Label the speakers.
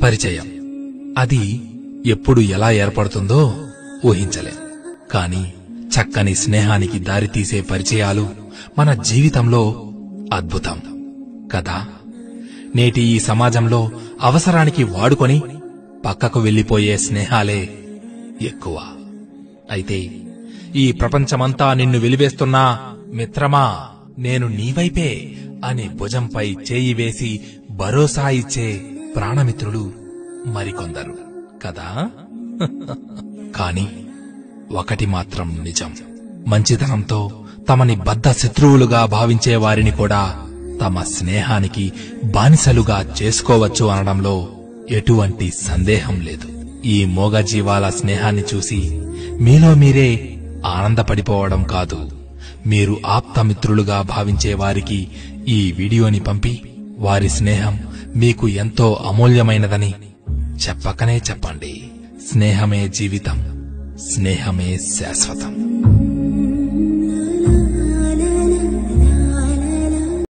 Speaker 1: పరిచయం అది ఎప్పుడు ఎలా ఏర్పడుతుందో ఊహించలేం కాని చక్కని స్నేహానికి దారితీసే పరిచయాలు మన జీవితంలో అద్భుతం కదా నేటి ఈ సమాజంలో అవసరానికి వాడుకొని పక్కకు వెళ్లిపోయే స్నేహాలే ఎక్కువ అయితే ఈ ప్రపంచమంతా నిన్ను వెలివేస్తున్నా మిత్రమా నేను నీవైపే అని భుజంపై చేయి వేసి భరోసా ఇచ్చే ప్రాణమిత్రులు మరికొందరు కదా కాని ఒకటి మాత్రం నిజం మంచితనంతో తమని బద్ధ శత్రువులుగా భావించే వారిని కూడా తమ స్నేహానికి బానిసలుగా చేసుకోవచ్చు అనడంలో ఎటువంటి సందేహం లేదు ఈ మోగజీవాల స్నేహాన్ని చూసి మీలో మీరే ఆనందపడిపోవడం కాదు మీరు ఆప్తమిత్రులుగా భావించే వారికి ఈ వీడియోని పంపి వారి స్నేహం మీకు ఎంతో అమూల్యమైనదని చెప్పకనే చెప్పండి స్నేహమే జీవితం స్నేహమే శాశ్వతం